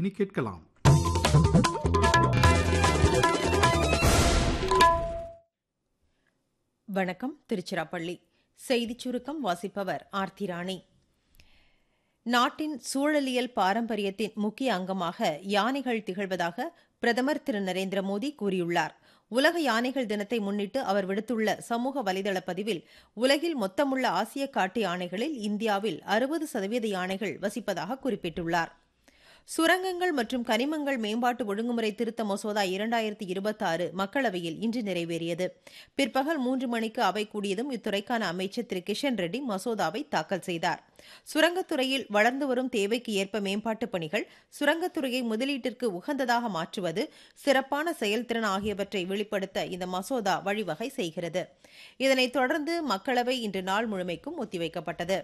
இனி கேட்கலாம் வணக்கம் திருச்சிராப்பள்ளி செய்திச் சுருக்கம் வாசிப்பவர் ஆர்த்தி ராணி நாட்டின் சூழலியல் பாரம்பரியத்தின் முக்கிய அங்கமாக யானைகள் திகழ்வதாக பிரதமர் திரு நரேந்திர மோடி கூறியுள்ளார் உலக யானைகள் தினத்தை முன்னிட்டு அவர் விடுத்துள்ள சமூக வலைதள பதிவில் உலகில் மொத்தமுள்ள ஆசிய காட்டு யானைகளில் இந்தியாவில் அறுபது சதவீத யானைகள் வசிப்பதாக குறிப்பிட்டுள்ளார் சுரங்கங்கள் மற்றும் கனிமங்கள் மேம்பாட்டு ஒழுங்குமுறை திருத்த மசோதா இரண்டாயிரத்தி இருபத்தாறு மக்களவையில் இன்று நிறைவேறியது பிற்பகல் மூன்று மணிக்கு அவை கூடியதும் இத்துறைக்கான அமைச்சர் திரு கிஷன் ரெட்டி மசோதாவை தாக்கல் செய்தார் சுரங்கத்துறையில் வளர்ந்து வரும் தேவைக்கு ஏற்ப மேம்பாட்டுப் பணிகள் சுரங்கத்துறையை முதலீட்டிற்கு உகந்ததாக மாற்றுவது சிறப்பான செயல்திறன் ஆகியவற்றை வெளிப்படுத்த இந்த மசோதா வழிவகை செய்கிறது இதனைத் தொடர்ந்து மக்களவை இன்று நாள் முழுமைக்கும் ஒத்திவைக்கப்பட்டது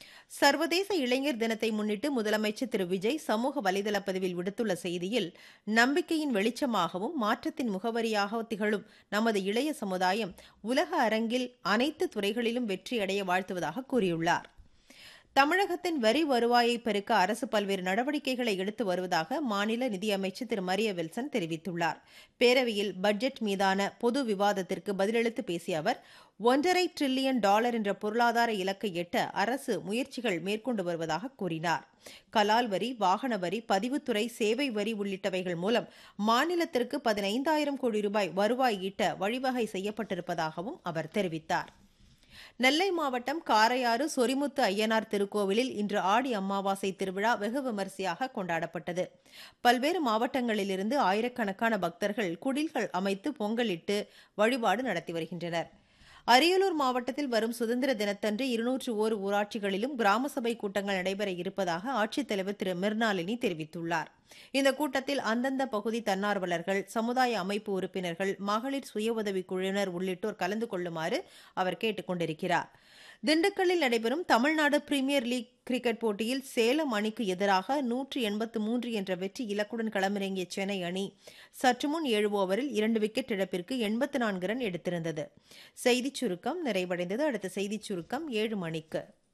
சர்வதேச இளைஞர் தினத்தை முன்னிட்டு முதலமைச்சர் திரு விஜய் சமூக வலைதள பதிவில் விடுத்துள்ள செய்தியில் நம்பிக்கையின் வெளிச்சமாகவும் மாற்றத்தின் முகவரியாக திகழும் நமது இளைய சமுதாயம் உலக அரங்கில் அனைத்து துறைகளிலும் வெற்றியடைய வாழ்த்துவதாக கூறியுள்ளார் தமிழகத்தின் வரி வருவாயை பெருக்க அரசு பல்வேறு நடவடிக்கைகளை எடுத்து வருவதாக மாநில நிதியமைச்சர் திரு மரிய வில்சன் தெரிவித்துள்ளார் பேரவையில் பட்ஜெட் மீதான பொது விவாதத்திற்கு பதிலளித்து பேசிய அவர் ஒன்றரை டிரில்லியன் டாலர் என்ற பொருளாதார இலக்கை எட்ட அரசு முயற்சிகள் மேற்கொண்டு வருவதாக கூறினார் கலால் வரி வாகன வரி பதிவுத்துறை சேவை வரி உள்ளிட்டவைகள் மூலம் மாநிலத்திற்கு பதினைந்தாயிரம் கோடி ரூபாய் வருவாய் ஈட்ட வழிவகை செய்யப்பட்டிருப்பதாகவும் அவர் தெரிவித்தார் நெல்லை மாவட்டம் காரையாறு சொரிமுத்து ஐயனார் திருக்கோவிலில் இன்று ஆடி அமாவாசை திருவிழா வெகு விமரிசையாக கொண்டாடப்பட்டது பல்வேறு மாவட்டங்களிலிருந்து ஆயிரக்கணக்கான பக்தர்கள் குடில்கள் அமைத்து பொங்கலிட்டு வழிபாடு நடத்தி வருகின்றனர் அரியலூர் மாவட்டத்தில் வரும் சுதந்திர தினத்தன்று இருநூற்று ஓர் ஊராட்சிகளிலும் கிராம சபை கூட்டங்கள் நடைபெற இருப்பதாக ஆட்சித்தலைவர் திரு மிர்னாலினி தெரிவித்துள்ளார் இந்த கூட்டத்தில் அந்தந்த பகுதி தன்னார்வலர்கள் சமுதாய அமைப்பு உறுப்பினர்கள் மகளிர் சுய உதவிக் குழுவினர் உள்ளிட்டோர் கலந்து கொள்ளுமாறு அவர் கேட்டுக் கொண்டிருக்கிறார் திண்டுக்கல்லில் நடைபெறும் தமிழ்நாடு பிரீமியர் லீக் கிரிக்கெட் போட்டியில் சேலம் அணிக்கு எதிராக நூற்று எண்பத்து மூன்று என்ற வெற்றி இலக்குடன் களமிறங்கிய சென்னை அணி சற்று முன் ஏழு ஓவரில் இரண்டு விக்கெட் இழப்பிற்கு எண்பத்து நான்கு ரன் எடுத்திருந்தது செய்திச் சுருக்கம் நிறைவடைந்தது அடுத்த செய்திச் சுருக்கம் ஏழு மணிக்கு